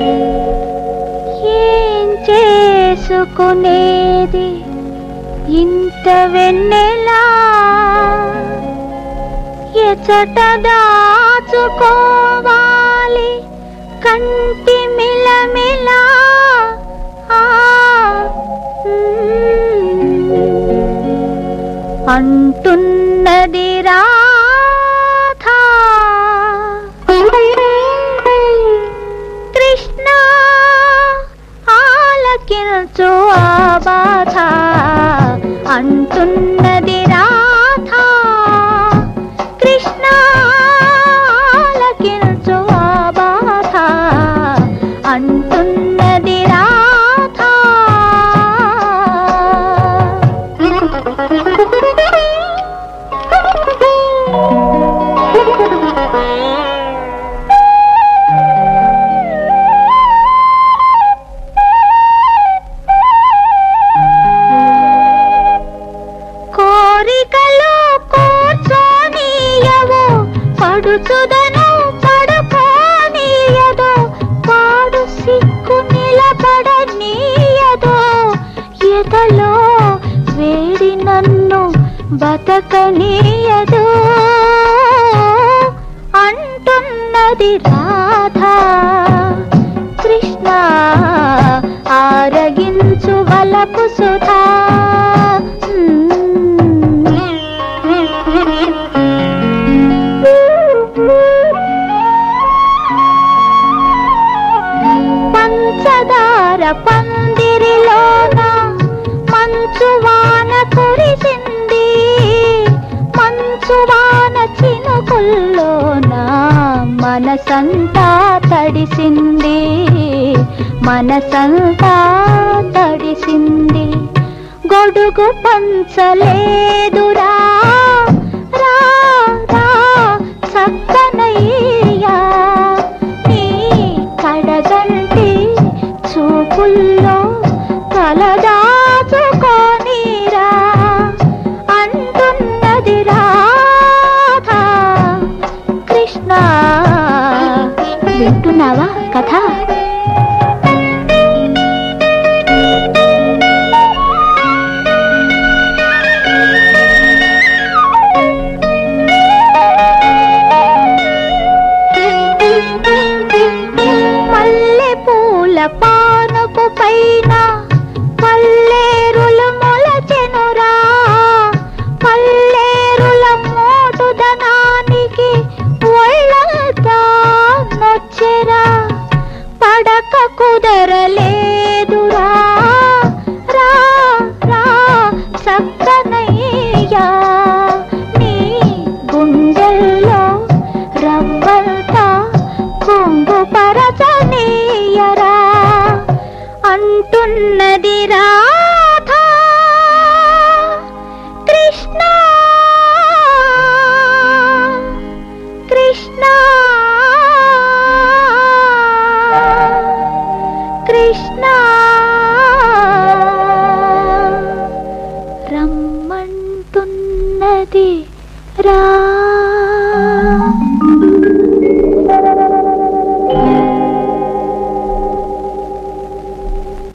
ఏం చేసుకునేది ఇంత వెన్నెలా ఎచట దాచుకోవాలి కంటి మిలమిలా ఆ, మ్మ్. అంటున్నది రాధా కృష్ణ ఆలకించు ఆ బాధ అంటున్నది రాధా కృష్ణ ఆలకించు ఆ బాధ అంటున్నది రాధా కోరికలు కూర్చోనీయవు పడుచుదను పడుకోనీయదు పాడు సిక్కు నిలబడనీయదు ఎదలో వేడి నన్ను బతకనీయదు అంటున్నది రాధా కృష్ణ ఆరగించు వలపు సుధా పంచదార పందిరిలోన మంచు వాన కురిసింది మంచు వాన చినుకుల్లోన మనసంతా తడిసింది మనసంతా తడిసింది గొడుగు పంచలేదురా రా రా చక్కనయ్యా నీ కడగంటి చూపుల్లో తలదాచుకోనీరా అంటున్నది రాధా కృష్ణ వింటున్నావా కథ మల్లె పూల పానుపు పైన పల్లేరులు మొలచెనురా పల్లేరుల మోటుదనానికి ఒళ్ళంతా నొచ్చెరా పడక కుదరలేదురా రా రా చక్కనయ్యా నీ గుండెల్లో రవ్వంతా కొంగు పరచనీయరా అంటున్నది రాధా కృష్ణ కృష్ణ కృష్ణ రమ్మంటున్నది రా